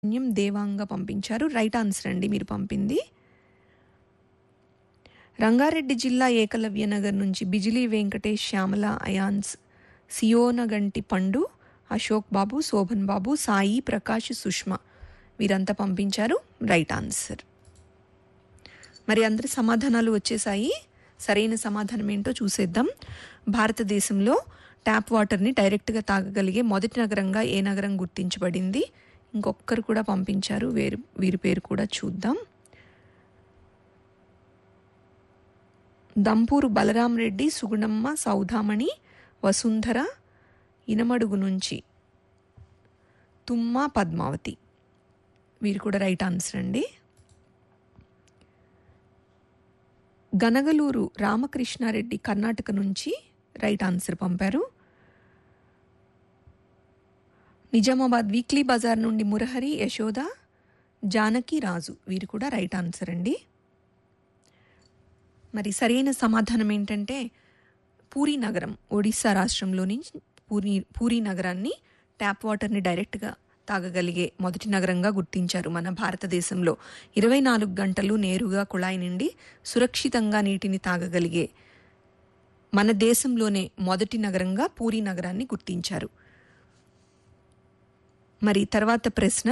సుబ్రహ్మణ్యం దేవాంగ పంపించారు right answer అండి మీరు పంపింది రంగారెడ్డి జిల్లా ఏకలవ్య నగర్ నుంచి బిజిలీ వెంకటేష్ శ్యామల అయాన్స్ సియోనగంటి పండు అశోక్ బాబు శోభన్ బాబు సాయి ప్రకాష్ సుష్మ వీరంతా పంపించారు రైట్ ఆన్సర్ మరి అందరి సమాధానాలు వచ్చేసాయి సరైన సమాధానం ఏంటో చూసేద్దాం భారతదేశంలో ట్యాప్ వాటర్ని డైరెక్ట్గా తాగగలిగే మొదటి నగరంగా ఏ నగరం గుర్తించబడింది ఇంకొకరు కూడా పంపించారు వేరు వీరి పేరు కూడా చూద్దాం దంపూరు బలరాం రెడ్డి సుగుణమ్మ సౌధామణి వసుంధర ఇనమడుగు నుంచి తుమ్మ పద్మావతి వీరు కూడా రైట్ ఆన్సర్ అండి గనగలూరు రామకృష్ణారెడ్డి కర్ణాటక నుంచి రైట్ ఆన్సర్ పంపారు నిజామాబాద్ వీక్లీ బజార్ నుండి మురహరి యశోద జానకి రాజు వీరు కూడా రైట్ ఆన్సర్ అండి మరి సరైన సమాధానం ఏంటంటే పూరీ నగరం ఒడిశా రాష్ట్రంలోని పూరి పూరీ నగరాన్ని ట్యాప్ వాటర్ని డైరెక్ట్గా తాగగలిగే మొదటి నగరంగా గుర్తించారు మన భారతదేశంలో ఇరవై నాలుగు గంటలు నేరుగా కుళాయి నుండి సురక్షితంగా నీటిని తాగగలిగే మన దేశంలోనే మొదటి నగరంగా పూరీ నగరాన్ని గుర్తించారు మరి తర్వాత ప్రశ్న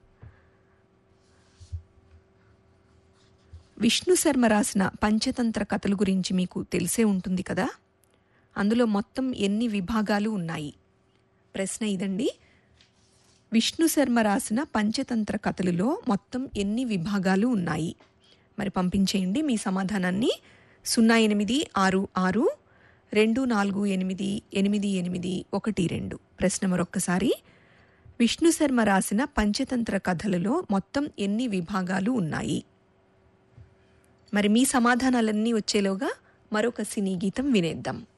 విష్ణు శర్మ రాసిన పంచతంత్ర కథల గురించి మీకు తెలిసే ఉంటుంది కదా అందులో మొత్తం ఎన్ని విభాగాలు ఉన్నాయి ప్రశ్న ఇదండి విష్ణు శర్మ రాసిన పంచతంత్ర కథలలో మొత్తం ఎన్ని విభాగాలు ఉన్నాయి మరి పంపించేయండి మీ సమాధానాన్ని సున్నా ఎనిమిది ఆరు ఆరు రెండు నాలుగు ఎనిమిది ఎనిమిది ఎనిమిది ఒకటి రెండు ప్రశ్న మరొక్కసారి విష్ణు శర్మ రాసిన పంచతంత్ర కథలలో మొత్తం ఎన్ని విభాగాలు ఉన్నాయి మరి మీ సమాధానాలన్నీ వచ్చేలోగా మరొక సినీ గీతం వినేద్దాం